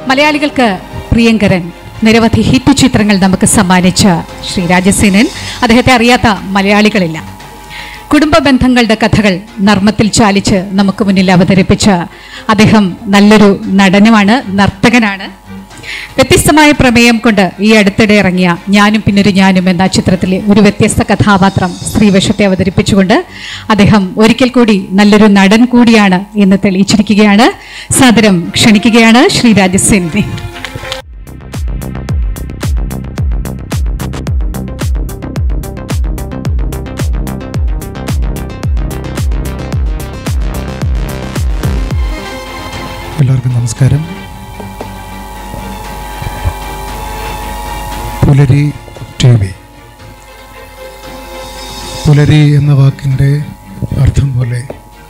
മലയാളികൾക്ക് പ്രിയങ്കരൻ നിരവധി ഹിറ്റ് ചിത്രങ്ങൾ നമുക്ക് സമ്മാനിച്ച ശ്രീ രാജസേനൻ അദ്ദേഹത്തെ അറിയാത്ത മലയാളികളില്ല കുടുംബ ബന്ധങ്ങളുടെ കഥകൾ നർമ്മത്തിൽ ചാലിച്ച് നമുക്ക് മുന്നിൽ അവതരിപ്പിച്ച അദ്ദേഹം നല്ലൊരു നടനുമാണ് നർത്തകനാണ് വ്യത്യസ്തമായ പ്രമേയം കൊണ്ട് ഈ അടുത്തിടെ ഇറങ്ങിയ ഞാനും പിന്നൊരു ഞാനും എന്ന ചിത്രത്തിലെ ഒരു വ്യത്യസ്ത കഥാപാത്രം സ്ത്രീവേഷത്തെ അവതരിപ്പിച്ചുകൊണ്ട് അദ്ദേഹം ഒരിക്കൽ കൂടി നല്ലൊരു നടൻ കൂടിയാണ് എന്ന് തെളിയിച്ചിരിക്കുകയാണ് സാദരം ക്ഷണിക്കുകയാണ് ശ്രീ രാജസേനെ എല്ലാവർക്കും നമസ്കാരം പുലരി ടി വി പുലരി എന്ന വാക്കിൻ്റെ അർത്ഥം പോലെ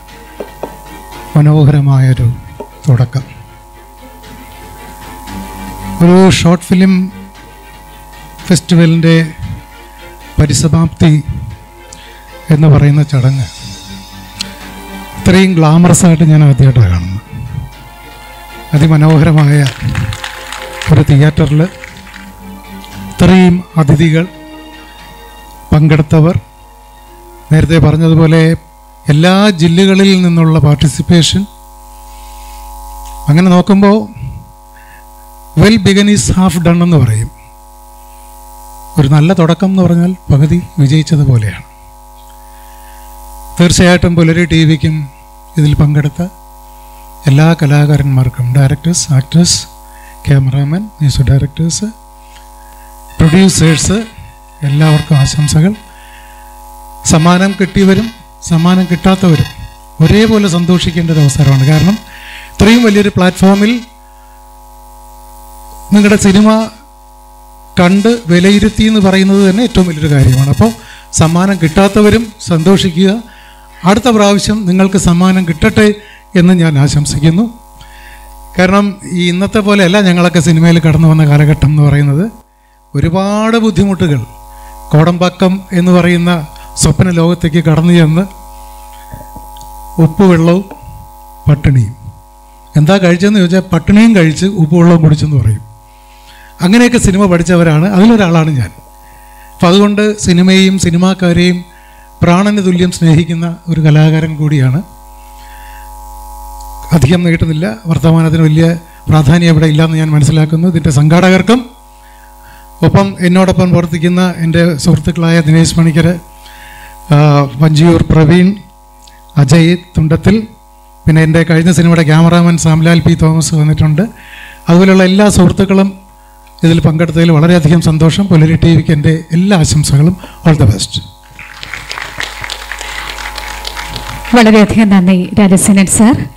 മനോഹരമായൊരു തുടക്കം ഒരു ഷോർട്ട് ഫിലിം ഫെസ്റ്റിവലിൻ്റെ പരിസമാപ്തി എന്ന് പറയുന്ന ചടങ്ങ് ഇത്രയും ഗ്ലാമറസ് ആയിട്ട് ഞാൻ ആദ്യമായിട്ടാണ് കാണുന്നത് അതിമനോഹരമായ ഒരു തിയേറ്ററിൽ ഇത്രയും അതിഥികൾ പങ്കെടുത്തവർ നേരത്തെ പറഞ്ഞതുപോലെ എല്ലാ ജില്ലകളിൽ നിന്നുള്ള പാർട്ടിസിപ്പേഷൻ അങ്ങനെ നോക്കുമ്പോൾ well begun is half done എന്ന് പറയും ഒരു നല്ല തുടക്കം എന്ന് പറഞ്ഞാൽ പകുതി വിജയിച്ചതുപോലെയാണ് തീർച്ചയായിട്ടും പുലരി ടി വിക്കും ഇതിൽ പങ്കെടുത്ത എല്ലാ കലാകാരന്മാർക്കും directors actors cameraman music directors producers എല്ലാവർക്കും ആശംസകൾ സമ്മാനം കിട്ടിയവരും സമ്മാനം കിട്ടാത്തവരും ഒരേപോലെ സന്തോഷിക്കേണ്ട ഒരു അവസരമാണ് കാരണം ഇത്രയും വലിയൊരു പ്ലാറ്റ്ഫോമിൽ നിങ്ങളുടെ സിനിമ കണ്ട് വിലയിരുത്തി എന്ന് പറയുന്നത് തന്നെ ഏറ്റവും വലിയൊരു കാര്യമാണ് അപ്പോൾ സമ്മാനം കിട്ടാത്തവരും സന്തോഷിക്കുക അടുത്ത പ്രാവശ്യം നിങ്ങൾക്ക് സമ്മാനം കിട്ടട്ടെ എന്ന് ഞാൻ ആശംസിക്കുന്നു കാരണം ഈ ഇന്നത്തെ പോലെയല്ല ഞങ്ങളൊക്കെ സിനിമയിൽ കടന്നു വന്ന കാലഘട്ടം എന്ന് പറയുന്നത് ഒരുപാട് ബുദ്ധിമുട്ടുകൾ കോടമ്പാക്കം എന്ന് പറയുന്ന സ്വപ്ന ലോകത്തേക്ക് കടന്നു ചെന്ന് ഉപ്പുവെള്ളവും പട്ടിണിയും എന്താ കഴിച്ചതെന്ന് ചോദിച്ചാൽ പട്ടിണിയും കഴിച്ച് ഉപ്പുവെള്ളവും കുടിച്ചെന്ന് പറയും അങ്ങനെയൊക്കെ സിനിമ പഠിച്ചവരാണ് അതിലൊരാളാണ് ഞാൻ അപ്പം അതുകൊണ്ട് സിനിമയെയും സിനിമാക്കാരെയും പ്രാണന് തുല്യം സ്നേഹിക്കുന്ന ഒരു കലാകാരൻ കൂടിയാണ് അധികം നീട്ടുന്നില്ല വർത്തമാനത്തിന് വലിയ പ്രാധാന്യം ഇവിടെ ഇല്ലയെന്ന് ഞാൻ മനസ്സിലാക്കുന്നു ഇതിൻ്റെ സംഘാടകർക്കും ഒപ്പം എന്നോടൊപ്പം പ്രവർത്തിക്കുന്ന എൻ്റെ സുഹൃത്തുക്കളായ ദിനേശ് മണിക്കർ ആ, വഞ്ചിയൂർ പ്രവീൺ അജയ് തുണ്ടത്തിൽ പിന്നെ എൻ്റെ കഴിഞ്ഞ സിനിമയുടെ ക്യാമറാമാൻ സാംലാൽ പി തോമസ് വന്നിട്ടുണ്ട് അതുപോലെയുള്ള എല്ലാ സുഹൃത്തുക്കളും ഇതിൽ പങ്കെടുത്തതിൽ വളരെയധികം സന്തോഷം പുലരി ടി വിക്ക് എൻ്റെ എല്ലാ ആശംസകളും ഓൾ ദ ബെസ്റ്റ് വളരെയധികം നന്ദി രാജസേനൻ സാർ